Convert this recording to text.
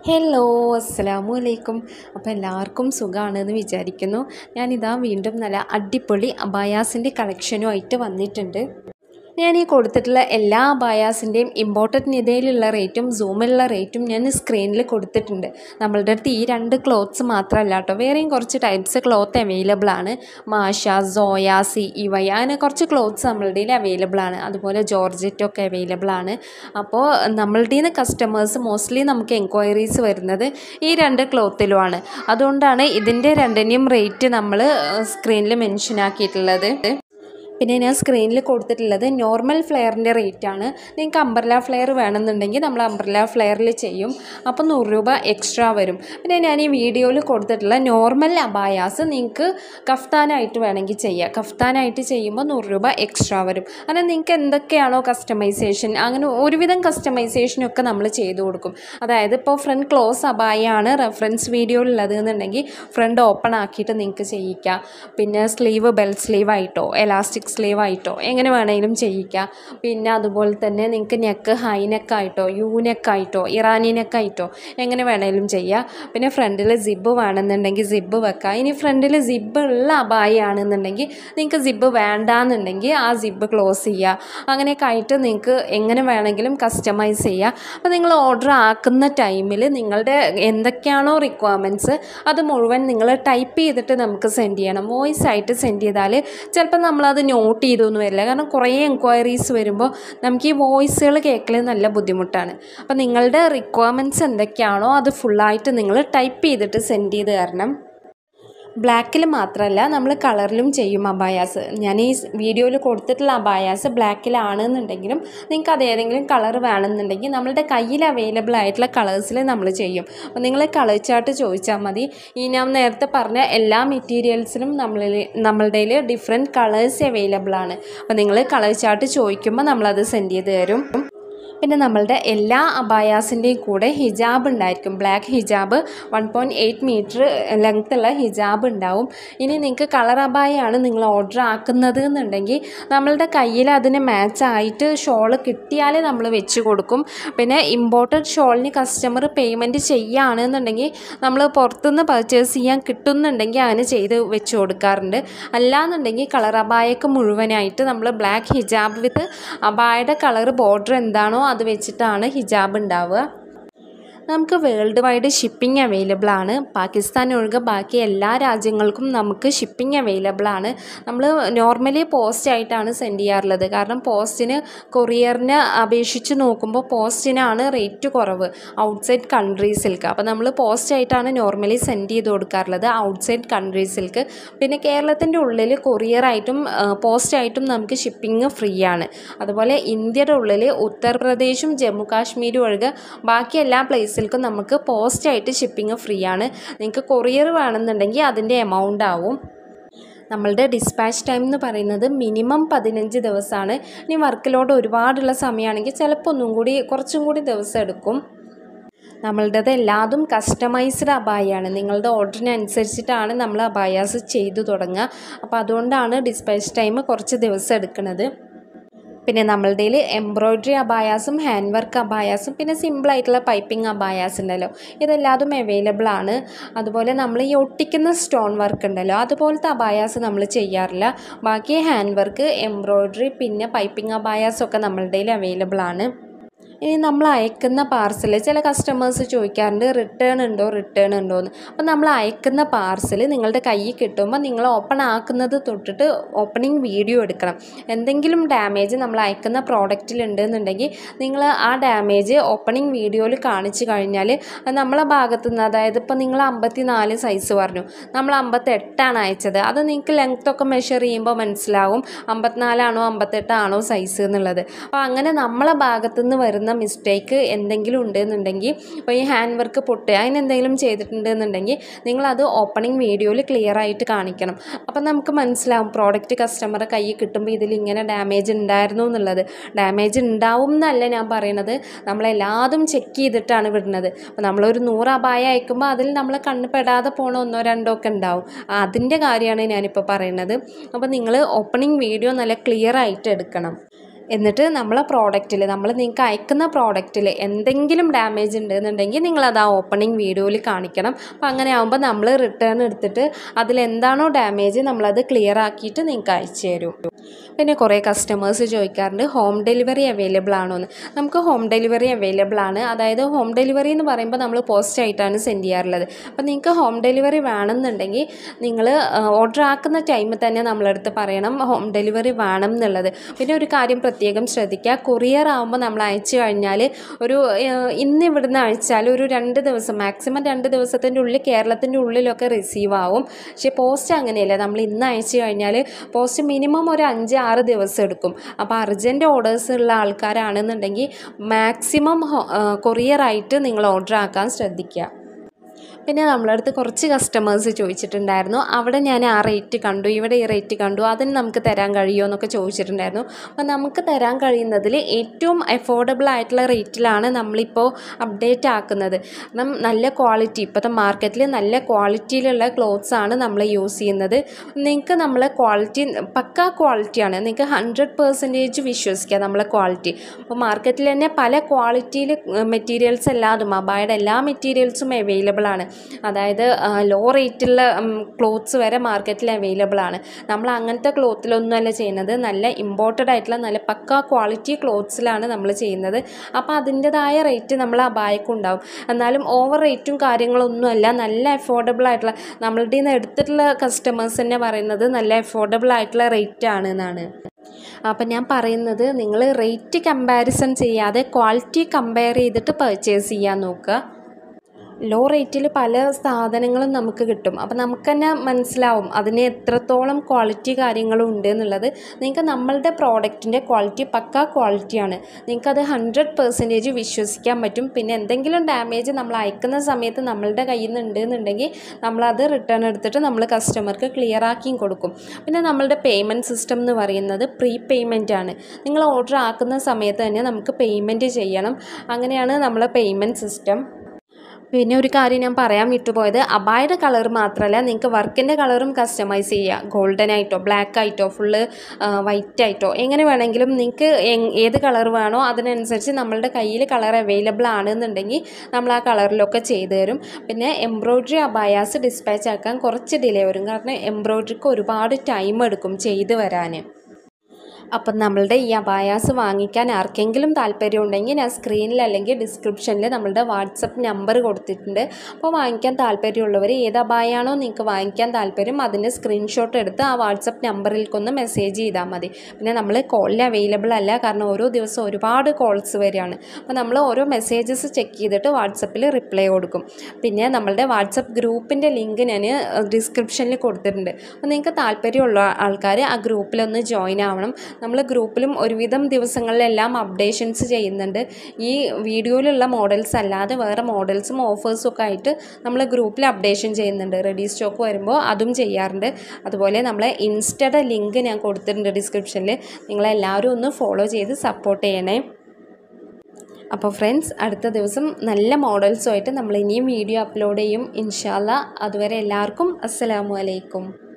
hello അസ്സലാമു അലൈക്കും അപ്പോൾ എല്ലാവർക്കും സുഖമാണെന്ന് വിചാരിക്കുന്നു ഞാനിതാ വീണ്ടും നല്ല അടിപൊളി അബായാസിൻ്റെ കളക്ഷനുമായിട്ട് വന്നിട്ടുണ്ട് ഞാൻ ഈ കൊടുത്തിട്ടുള്ള എല്ലാ അബായാസിൻ്റെയും ഇമ്പോർട്ടൻ്റ് നിതയിലുള്ള റേറ്റും സൂമിലുള്ള റേറ്റും ഞാൻ സ്ക്രീനിൽ കൊടുത്തിട്ടുണ്ട് നമ്മളുടെ അടുത്ത് ഈ രണ്ട് ക്ലോത്ത്സ് മാത്രമല്ല കേട്ടോ വേറെയും കുറച്ച് ടൈപ്സ് ക്ലോത്ത് അവൈലബിൾ ആണ് മാഷ സോയ സി ഇവയ അങ്ങനെ കുറച്ച് ക്ലോത്ത്സ് നമ്മളുടെ അവൈലബിൾ ആണ് അതുപോലെ ജോർജറ്റൊക്കെ അവൈലബിൾ ആണ് അപ്പോൾ നമ്മളുടെ നിന്ന് കസ്റ്റമേഴ്സ് മോസ്റ്റ്ലി നമുക്ക് എൻക്വയറീസ് വരുന്നത് ഈ രണ്ട് ക്ലോത്തിലുമാണ് അതുകൊണ്ടാണ് ഇതിൻ്റെ രണ്ടിൻ്റെയും റേറ്റ് നമ്മൾ സ്ക്രീനിൽ മെൻഷൻ ആക്കിയിട്ടുള്ളത് പിന്നെ ഞാൻ സ്ക്രീനിൽ കൊടുത്തിട്ടുള്ളത് നോർമൽ ഫ്ലെയറിൻ്റെ റേറ്റാണ് നിങ്ങൾക്ക് അംബ്രല ഫ്ലെയർ വേണമെന്നുണ്ടെങ്കിൽ നമ്മൾ അംബ്രല ഫ്ലെയറിൽ ചെയ്യും അപ്പോൾ നൂറ് രൂപ എക്സ്ട്രാ വരും പിന്നെ ഞാൻ ഈ വീഡിയോയിൽ കൊടുത്തിട്ടുള്ള നോർമൽ അബായാസ് നിങ്ങൾക്ക് കഫ്താനായിട്ട് വേണമെങ്കിൽ ചെയ്യാം കഫ്താനായിട്ട് ചെയ്യുമ്പോൾ നൂറ് രൂപ എക്സ്ട്രാ വരും അങ്ങനെ നിങ്ങൾക്ക് എന്തൊക്കെയാണോ കസ്റ്റമൈസേഷൻ അങ്ങനെ ഒരുവിധം കസ്റ്റമൈസേഷനൊക്കെ നമ്മൾ ചെയ്തു കൊടുക്കും അതായത് ഇപ്പോൾ ഫ്രണ്ട് ക്ലോസ് അബായാണ് റെഫറൻസ് വീഡിയോയിലുള്ളത് എന്നുണ്ടെങ്കിൽ ഫ്രണ്ട് ഓപ്പൺ ആക്കിയിട്ട് നിങ്ങൾക്ക് ചെയ്യിക്കാം പിന്നെ സ്ലീവ് ബെൽ സ്ലീവ് ആയിട്ടോ എലാസ്റ്റിക് സ്ലീവ് ആയിട്ടോ എങ്ങനെ വേണമെങ്കിലും ചെയ്യിക്കാം പിന്നെ അതുപോലെ തന്നെ നിങ്ങൾക്ക് നെക്ക് ഹൈ നെക്കായിട്ടോ യു നെക്കായിട്ടോ ഇറാനി നെക്കായിട്ടോ എങ്ങനെ വേണമെങ്കിലും ചെയ്യാം പിന്നെ ഫ്രണ്ടിൽ സിബ് വേണമെന്നുണ്ടെങ്കിൽ സിബ് വെക്കാം ഇനി ഫ്രണ്ടിൽ സിബ് ഉള്ള അബായാണെന്നുണ്ടെങ്കിൽ നിങ്ങൾക്ക് സിബ് വേണ്ടാന്നുണ്ടെങ്കിൽ ആ സിബ് ക്ലോസ് ചെയ്യുക അങ്ങനെയൊക്കെ ആയിട്ട് നിങ്ങൾക്ക് എങ്ങനെ വേണമെങ്കിലും കസ്റ്റമൈസ് ചെയ്യുക അപ്പോൾ നിങ്ങൾ ഓർഡർ ആക്കുന്ന ടൈമിൽ നിങ്ങളുടെ എന്തൊക്കെയാണോ റിക്വയർമെൻറ്റ്സ് അത് മുഴുവൻ നിങ്ങൾ ടൈപ്പ് ചെയ്തിട്ട് നമുക്ക് സെൻഡ് ചെയ്യണം വോയിസ് ആയിട്ട് സെൻഡ് ചെയ്താൽ ചിലപ്പോൾ നമ്മളത് നോട്ട് ചെയ്തൊന്നും വരില്ല കാരണം കുറേ എൻക്വയറീസ് വരുമ്പോൾ നമുക്ക് ഈ വോയിസുകൾ കേൾക്കൽ നല്ല ബുദ്ധിമുട്ടാണ് അപ്പോൾ നിങ്ങളുടെ റിക്വയർമെൻറ്റ്സ് എന്തൊക്കെയാണോ അത് ഫുള്ളായിട്ട് നിങ്ങൾ ടൈപ്പ് ചെയ്തിട്ട് സെൻഡ് ചെയ്ത് തരണം ബ്ലാക്കിൽ മാത്രമല്ല നമ്മൾ കളറിലും ചെയ്യും അബായാസ് ഞാൻ ഈ വീഡിയോയിൽ കൊടുത്തിട്ടുള്ള അബായാസ് ബ്ലാക്കിലാണെന്നുണ്ടെങ്കിലും നിങ്ങൾക്ക് അത് ഏതെങ്കിലും കളർ വേണമെന്നുണ്ടെങ്കിൽ നമ്മളുടെ കയ്യിൽ അവൈലബിൾ ആയിട്ടുള്ള കളേഴ്സിൽ നമ്മൾ ചെയ്യും അപ്പോൾ നിങ്ങൾ കളർ ചാർട്ട് ചോദിച്ചാൽ മതി ഈ ഞാൻ നേരത്തെ പറഞ്ഞ എല്ലാ മെറ്റീരിയൽസിനും നമ്മളിൽ നമ്മളുടെ ഡിഫറെൻറ്റ് കളേഴ്സ് അവൈലബിൾ ആണ് അപ്പോൾ നിങ്ങൾ കളർ ചാർട്ട് ചോദിക്കുമ്പോൾ നമ്മളത് സെൻഡ് ചെയ്ത് തരും പിന്നെ നമ്മളുടെ എല്ലാ അബായാസിൻ്റെയും കൂടെ ഹിജാബ് ഉണ്ടായിരിക്കും ബ്ലാക്ക് ഹിജാബ് വൺ പോയിൻറ്റ് എയ്റ്റ് മീറ്റർ ലെങ്ത്തുള്ള ഹിജാബ് ഉണ്ടാവും ഇനി നിങ്ങൾക്ക് കളർ അബായാണ് നിങ്ങൾ ഓർഡർ ആക്കുന്നത് എന്നുണ്ടെങ്കിൽ നമ്മളുടെ കയ്യിൽ അതിന് മാച്ച് ആയിട്ട് ഷോൾ കിട്ടിയാൽ നമ്മൾ വെച്ച് കൊടുക്കും പിന്നെ ഇമ്പോർട്ടഡ് ഷോളിന് കസ്റ്റമർ പേയ്മെൻറ്റ് ചെയ്യുകയാണെന്നുണ്ടെങ്കിൽ നമ്മൾ പുറത്തുനിന്ന് പർച്ചേസ് ചെയ്യാൻ കിട്ടുന്നുണ്ടെങ്കിൽ അങ്ങനെ ചെയ്ത് വെച്ച് കൊടുക്കാറുണ്ട് അല്ലാന്നുണ്ടെങ്കിൽ കളർ അബായൊക്കെ മുഴുവനായിട്ട് നമ്മൾ ബ്ലാക്ക് ഹിജാബ് വിത്ത് അബായയുടെ കളർ ബോർഡർ എന്താണോ അത് വെച്ചിട്ടാണ് ഹിജാബ് ഉണ്ടാവുക നമുക്ക് വേൾഡ് വൈഡ് ഷിപ്പിംഗ് അവൈലബിൾ ആണ് പാകിസ്ഥാൻ ഒഴികെ ബാക്കി എല്ലാ രാജ്യങ്ങൾക്കും നമുക്ക് ഷിപ്പിംഗ് അവൈലബിൾ ആണ് നമ്മൾ നോർമലി പോസ്റ്റ് ആയിട്ടാണ് സെൻഡ് ചെയ്യാറുള്ളത് കാരണം പോസ്റ്റിന് കൊറിയറിനെ അപേക്ഷിച്ച് നോക്കുമ്പോൾ പോസ്റ്റിനാണ് റേറ്റ് കുറവ് ഔട്ട്സൈഡ് കൺട്രീസിൽക്ക് അപ്പോൾ നമ്മൾ പോസ്റ്റ് ആയിട്ടാണ് നോർമലി സെൻഡ് ചെയ്ത് കൊടുക്കാറുള്ളത് ഔട്ട്സൈഡ് കൺട്രീസിൽക്ക് പിന്നെ കേരളത്തിൻ്റെ ഉള്ളിൽ കൊറിയറായിട്ടും പോസ്റ്റ് ആയിട്ടും നമുക്ക് ഷിപ്പിംഗ് ഫ്രീ ആണ് അതുപോലെ ഇന്ത്യയുടെ ഉള്ളിൽ ഉത്തർപ്രദേശും ജമ്മു കാശ്മീരും ഒഴികെ ബാക്കി എല്ലാ പ്ലേസിൽ പ്ലേസിൽക്കും നമുക്ക് പോസ്റ്റായിട്ട് ഷിപ്പിംഗ് ഫ്രീ ആണ് നിങ്ങൾക്ക് കൊറിയർ വേണമെന്നുണ്ടെങ്കിൽ അതിൻ്റെ എമൗണ്ട് ആവും നമ്മളുടെ ഡിസ്പാച്ച് ടൈം എന്ന് പറയുന്നത് മിനിമം പതിനഞ്ച് ദിവസമാണ് ഇനി വർക്ക് ലോഡ് ഒരുപാടുള്ള സമയമാണെങ്കിൽ ചിലപ്പോൾ ഒന്നും കൂടി കുറച്ചും കൂടി ദിവസം എടുക്കും നമ്മളുടേത് എല്ലാതും കസ്റ്റമൈസ്ഡ് അബായാണ് നിങ്ങളുടെ ഓർഡറിനനുസരിച്ചിട്ടാണ് നമ്മൾ അബായാസ് ചെയ്തു തുടങ്ങുക അപ്പോൾ അതുകൊണ്ടാണ് ഡിസ്പാച്ച് ടൈം കുറച്ച് ദിവസം എടുക്കുന്നത് പിന്നെ നമ്മളുടെ എംബ്രോയ്ഡറി അബായാസും ഹാൻഡ് വർക്ക് അബായാസും പിന്നെ സിമ്പിളായിട്ടുള്ള പൈപ്പിംഗ് അബായാസ് ഉണ്ടല്ലോ ഇതെല്ലാതും അവൈലബിൾ ആണ് അതുപോലെ നമ്മൾ ഈ ഒട്ടിക്കുന്ന സ്റ്റോൺ വർക്ക് ഉണ്ടല്ലോ അതുപോലത്തെ അബായാസ് നമ്മൾ ചെയ്യാറില്ല ബാക്കി ഹാൻഡ് വർക്ക് എംബ്രോയ്ഡറി പിന്നെ പൈപ്പിംഗ് അബായാസൊക്കെ നമ്മളുടെ അവൈലബിൾ ആണ് ഇനി നമ്മൾ അയക്കുന്ന പാർസൽ ചില കസ്റ്റമേഴ്സ് ചോദിക്കാറുണ്ട് റിട്ടേൺ ഉണ്ടോ റിട്ടേൺ ഉണ്ടോ എന്ന് അപ്പോൾ നമ്മൾ അയക്കുന്ന പാർസൽ നിങ്ങളുടെ കയ്യിൽ കിട്ടുമ്പോൾ നിങ്ങൾ ഓപ്പൺ ആക്കുന്നത് തൊട്ടിട്ട് ഓപ്പണിംഗ് വീഡിയോ എടുക്കണം എന്തെങ്കിലും ഡാമേജ് നമ്മൾ അയക്കുന്ന പ്രോഡക്റ്റിൽ ഉണ്ടെന്നുണ്ടെങ്കിൽ നിങ്ങൾ ആ ഡാമേജ് ഓപ്പണിംഗ് വീഡിയോയിൽ കാണിച്ചു കഴിഞ്ഞാൽ നമ്മളെ ഭാഗത്തു നിന്ന് അതായത് ഇപ്പോൾ നിങ്ങൾ അമ്പത്തി നാല് സൈസ് പറഞ്ഞു നമ്മൾ അമ്പത്തെട്ടാണ് അയച്ചത് അത് നിങ്ങൾക്ക് ലെങ്ത് ഒക്കെ മെഷർ ചെയ്യുമ്പോൾ മനസ്സിലാവും അമ്പത്തിനാലാണോ അമ്പത്തെട്ടാണോ സൈസ് എന്നുള്ളത് അപ്പോൾ അങ്ങനെ നമ്മളെ ഭാഗത്തുനിന്ന് വരുന്ന മിസ്റ്റേക്ക് എന്തെങ്കിലും ഉണ്ടെന്നുണ്ടെങ്കിൽ ഇപ്പോൾ ഈ ഹാൻഡ് വർക്ക് പൊട്ടുക അതിന് എന്തെങ്കിലും ചെയ്തിട്ടുണ്ടെന്നുണ്ടെങ്കിൽ നിങ്ങളത് ഓപ്പണിംഗ് വീഡിയോയിൽ ക്ലിയർ ആയിട്ട് കാണിക്കണം അപ്പം നമുക്ക് മനസ്സിലാവും പ്രോഡക്റ്റ് കസ്റ്റമറെ കയ്യിൽ കിട്ടുമ്പോൾ ഇതിൽ ഇങ്ങനെ ഡാമേജ് ഉണ്ടായിരുന്നു എന്നുള്ളത് ഡാമേജ് ഉണ്ടാവും എന്നല്ല ഞാൻ പറയണത് നമ്മളെല്ലാതും ചെക്ക് ചെയ്തിട്ടാണ് വിടുന്നത് അപ്പോൾ നമ്മളൊരു നൂറ് അപായം അയക്കുമ്പോൾ അതിൽ നമ്മൾ കണ്ണ് പെടാതെ പോണ ഒന്നോ രണ്ടോ ഒക്കെ ഉണ്ടാവും അതിൻ്റെ കാര്യമാണ് ഞാനിപ്പോൾ പറയുന്നത് അപ്പോൾ നിങ്ങൾ ഓപ്പണിംഗ് വീഡിയോ നല്ല ക്ലിയർ ആയിട്ട് എടുക്കണം എന്നിട്ട് നമ്മളെ പ്രോഡക്റ്റിൽ നമ്മൾ നിങ്ങൾക്ക് അയക്കുന്ന പ്രോഡക്റ്റിൽ എന്തെങ്കിലും ഡാമേജ് ഉണ്ടെന്നുണ്ടെങ്കിൽ നിങ്ങളത് ആ ഓപ്പണിംഗ് വീഡിയോയിൽ കാണിക്കണം അപ്പോൾ അങ്ങനെ ആകുമ്പോൾ നമ്മൾ റിട്ടേൺ എടുത്തിട്ട് അതിലെന്താണോ ഡാമേജ് നമ്മളത് ക്ലിയർ ആക്കിയിട്ട് നിങ്ങൾക്ക് അയച്ചു തരും പിന്നെ കുറേ കസ്റ്റമേഴ്സ് ചോദിക്കാറുണ്ട് ഹോം ഡെലിവറി അവൈലബിൾ ആണോ എന്ന് നമുക്ക് ഹോം ഡെലിവറി അവൈലബിൾ ആണ് അതായത് ഹോം ഡെലിവറി എന്ന് പറയുമ്പോൾ നമ്മൾ പോസ്റ്റ് ആയിട്ടാണ് സെൻഡ് ചെയ്യാറുള്ളത് അപ്പോൾ നിങ്ങൾക്ക് ഹോം ഡെലിവറി വേണമെന്നുണ്ടെങ്കിൽ നിങ്ങൾ ഓർഡർ ആക്കുന്ന ടൈമിൽ തന്നെ നമ്മളടുത്ത് പറയണം ഹോം ഡെലിവറി വേണം എന്നുള്ളത് പിന്നെ ഒരു കാര്യം പ്രത്യേകം ശ്രദ്ധിക്കുക കൊറിയർ ആകുമ്പോൾ നമ്മൾ അയച്ചു കഴിഞ്ഞാൽ ഒരു ഏഹ്, ഇന്ന് ഇവിടുന്ന് അയച്ചാൽ ഒരു രണ്ട് ദിവസം മാക്സിമം രണ്ട് ദിവസത്തിൻ്റെ ഉള്ളിൽ കേരളത്തിൻ്റെ ഉള്ളിലൊക്കെ റിസീവ് ആവും പക്ഷേ പോസ്റ്റ് അങ്ങനെയല്ല നമ്മൾ ഇന്ന് അയച്ചു കഴിഞ്ഞാൽ പോസ്റ്റ് മിനിമം ഒരു അഞ്ച് ആറ് ദിവസം എടുക്കും അപ്പോൾ അർജൻറ്റ് ഓർഡേഴ്സ് ഉള്ള ആൾക്കാരാണെന്നുണ്ടെങ്കിൽ മാക്സിമം കൊറിയറായിട്ട് നിങ്ങൾ ഓർഡർ ആക്കാൻ ശ്രദ്ധിക്കുക പിന്നെ നമ്മളടുത്ത് കുറച്ച് കസ്റ്റമേഴ്സ് ചോദിച്ചിട്ടുണ്ടായിരുന്നു അവിടെ ഞാൻ ആ റേറ്റ് കണ്ടു ഇവിടെ ഈ റേറ്റ് കണ്ടു അതിന് നമുക്ക് തരാൻ കഴിയുമോ എന്നൊക്കെ ചോദിച്ചിട്ടുണ്ടായിരുന്നു അപ്പോൾ നമുക്ക് തരാൻ കഴിയുന്നതിൽ ഏറ്റവും അഫോർഡബിൾ ആയിട്ടുള്ള റേറ്റിലാണ് നമ്മളിപ്പോൾ അപ്ഡേറ്റ് ആക്കുന്നത് കാരണം നല്ല ക്വാളിറ്റി ഇപ്പോഴത്തെ മാർക്കറ്റിൽ നല്ല ക്വാളിറ്റിയിലുള്ള ക്ലോത്ത്സ് ആണ് നമ്മൾ യൂസ് ചെയ്യുന്നത് നിങ്ങൾക്ക് നമ്മളെ ക്വാളിറ്റി പക്കാ ക്വാളിറ്റിയാണ് നിങ്ങൾക്ക് ഹൺഡ്രഡ് പെർസെൻറ്റേജ് വിശ്വസിക്കാം നമ്മളെ ക്വാളിറ്റി അപ്പോൾ മാർക്കറ്റിൽ തന്നെ പല ക്വാളിറ്റിയിൽ മെറ്റീരിയൽസ് എല്ലാതും അബായുടെ എല്ലാ മെറ്റീരിയൽസും അവൈലബിൾ ആണ് അതായത് ലോ റേറ്റുള്ള ക്ലോത്ത്സ് വരെ മാർക്കറ്റിൽ അവൈലബിൾ ആണ് നമ്മൾ അങ്ങനത്തെ ക്ലോത്തിലൊന്നുമല്ല ചെയ്യുന്നത് നല്ല ഇമ്പോർട്ടഡ് ആയിട്ടുള്ള നല്ല പക്ക ക്വാളിറ്റി ക്ലോത്ത്സിലാണ് നമ്മൾ ചെയ്യുന്നത് അപ്പോൾ അതിൻ്റെതായ റേറ്റ് നമ്മൾ അബായക്കും ഉണ്ടാവും എന്നാലും ഓവർ റേറ്റും കാര്യങ്ങളൊന്നുമല്ല നല്ല അഫോർഡബിൾ ആയിട്ടുള്ള നമ്മളുടെ നിന്ന് എടുത്തിട്ടുള്ള കസ്റ്റമേഴ്സ് തന്നെ പറയുന്നത് നല്ല അഫോർഡബിൾ ആയിട്ടുള്ള റേറ്റ് ആണ് എന്നാണ് അപ്പം ഞാൻ പറയുന്നത് നിങ്ങൾ റേറ്റ് കമ്പാരിസൺ ചെയ്യാതെ ക്വാളിറ്റി കമ്പയർ ചെയ്തിട്ട് പർച്ചേസ് ചെയ്യാൻ നോക്കുക ലോ റേറ്റിൽ പല സാധനങ്ങളും നമുക്ക് കിട്ടും അപ്പോൾ നമുക്ക് തന്നെ മനസ്സിലാവും അതിന് എത്രത്തോളം ക്വാളിറ്റി കാര്യങ്ങളും ഉണ്ട് എന്നുള്ളത് നിങ്ങൾക്ക് നമ്മളുടെ പ്രോഡക്റ്റിൻ്റെ ക്വാളിറ്റി പക്ക ക്വാളിറ്റിയാണ് നിങ്ങൾക്കത് ഹൺഡ്രഡ് പെർസെൻറ്റേജ് വിശ്വസിക്കാൻ പറ്റും പിന്നെ എന്തെങ്കിലും ഡാമേജ് നമ്മൾ അയക്കുന്ന സമയത്ത് നമ്മളുടെ കയ്യിൽ നിന്ന് ഉണ്ട് എന്നുണ്ടെങ്കിൽ നമ്മളത് റിട്ടേൺ എടുത്തിട്ട് നമ്മൾ കസ്റ്റമർക്ക് ക്ലിയർ ആക്കിയും കൊടുക്കും പിന്നെ നമ്മളുടെ പേയ്മെൻറ്റ് സിസ്റ്റം എന്ന് പറയുന്നത് പ്രീ പേയ്മെൻ്റ് ആണ് നിങ്ങൾ ഓർഡർ ആക്കുന്ന സമയത്ത് തന്നെ നമുക്ക് പേയ്മെൻറ്റ് ചെയ്യണം അങ്ങനെയാണ് നമ്മളെ പേയ്മെൻറ്റ് സിസ്റ്റം പിന്നെ ഒരു കാര്യം ഞാൻ പറയാൻ വിട്ടുപോയത് അബായുടെ കളർ മാത്രമല്ല നിങ്ങൾക്ക് വർക്കിൻ്റെ കളറും കസ്റ്റമൈസ് ചെയ്യുക ഗോൾഡൻ ആയിട്ടോ ബ്ലാക്ക് ആയിട്ടോ ഫുള്ള് വൈറ്റ് ആയിട്ടോ എങ്ങനെ വേണമെങ്കിലും നിങ്ങൾക്ക് ഏത് കളർ വേണോ അതിനനുസരിച്ച് നമ്മളുടെ കയ്യിൽ കളർ അവൈലബിൾ ആണെന്നുണ്ടെങ്കിൽ നമ്മൾ ആ കളറിലൊക്കെ ചെയ്തു തരും പിന്നെ എംബ്രോയ്ഡറി അബായാസ് ഡിസ്പാച്ച് ആക്കാൻ കുറച്ച് ഡിലേ വരും കാരണം എംബ്രോയ്ഡറിക്ക് ഒരുപാട് ടൈം എടുക്കും ചെയ്തു വരാൻ അപ്പം നമ്മളുടെ ഈ അബായാസ് വാങ്ങിക്കാൻ ആർക്കെങ്കിലും താല്പര്യമുണ്ടെങ്കിൽ ഞാൻ സ്ക്രീനിൽ അല്ലെങ്കിൽ ഡിസ്ക്രിപ്ഷനിൽ നമ്മളുടെ വാട്സപ്പ് നമ്പർ കൊടുത്തിട്ടുണ്ട് അപ്പോൾ വാങ്ങിക്കാൻ താല്പര്യമുള്ളവർ ഏത് അബായാണോ നിങ്ങൾക്ക് വാങ്ങിക്കാൻ താല്പര്യം അതിൻ്റെ സ്ക്രീൻഷോട്ട് എടുത്ത് ആ വാട്സപ്പ് നമ്പറിലേക്കൊന്ന് മെസ്സേജ് ചെയ്താൽ മതി പിന്നെ നമ്മൾ കോളിൽ അവൈലബിൾ അല്ല കാരണം ഓരോ ദിവസം ഒരുപാട് കോൾസ് വരികയാണ് അപ്പോൾ നമ്മൾ ഓരോ മെസ്സേജസ് ചെക്ക് ചെയ്തിട്ട് വാട്സപ്പിൽ റിപ്ലൈ കൊടുക്കും പിന്നെ നമ്മളുടെ വാട്സപ്പ് ഗ്രൂപ്പിൻ്റെ ലിങ്ക് ഞാൻ ഡിസ്ക്രിപ്ഷനിൽ കൊടുത്തിട്ടുണ്ട് അപ്പോൾ നിങ്ങൾക്ക് താല്പര്യമുള്ള ആൾക്കാർ ആ ഗ്രൂപ്പിലൊന്ന് ജോയിൻ ആവണം നമ്മൾ ഗ്രൂപ്പിലും ഒരുവിധം ദിവസങ്ങളിലെല്ലാം അപ്ഡേഷൻസ് ചെയ്യുന്നുണ്ട് ഈ വീഡിയോയിലുള്ള മോഡൽസ് അല്ലാതെ വേറെ മോഡൽസും ഓഫേഴ്സും ഒക്കെ ആയിട്ട് നമ്മൾ ഗ്രൂപ്പിൽ അപ്ഡേഷൻ ചെയ്യുന്നുണ്ട് റെഡി സ്റ്റോക്ക് വരുമ്പോൾ അതും ചെയ്യാറുണ്ട് അതുപോലെ നമ്മളെ ഇൻസ്റ്റയുടെ ലിങ്ക് ഞാൻ കൊടുത്തിട്ടുണ്ട് ഡിസ്ക്രിപ്ഷനിൽ നിങ്ങളെല്ലാവരും ഒന്ന് ഫോളോ ചെയ്ത് സപ്പോർട്ട് ചെയ്യണേ അപ്പോൾ ഫ്രണ്ട്സ് അടുത്ത ദിവസം നല്ല മോഡൽസുമായിട്ട് നമ്മൾ ഇനിയും വീഡിയോ അപ്ലോഡ് ചെയ്യും ഇൻഷാല്ല അതുവരെ എല്ലാവർക്കും അസ്സലാമു അലൈക്കും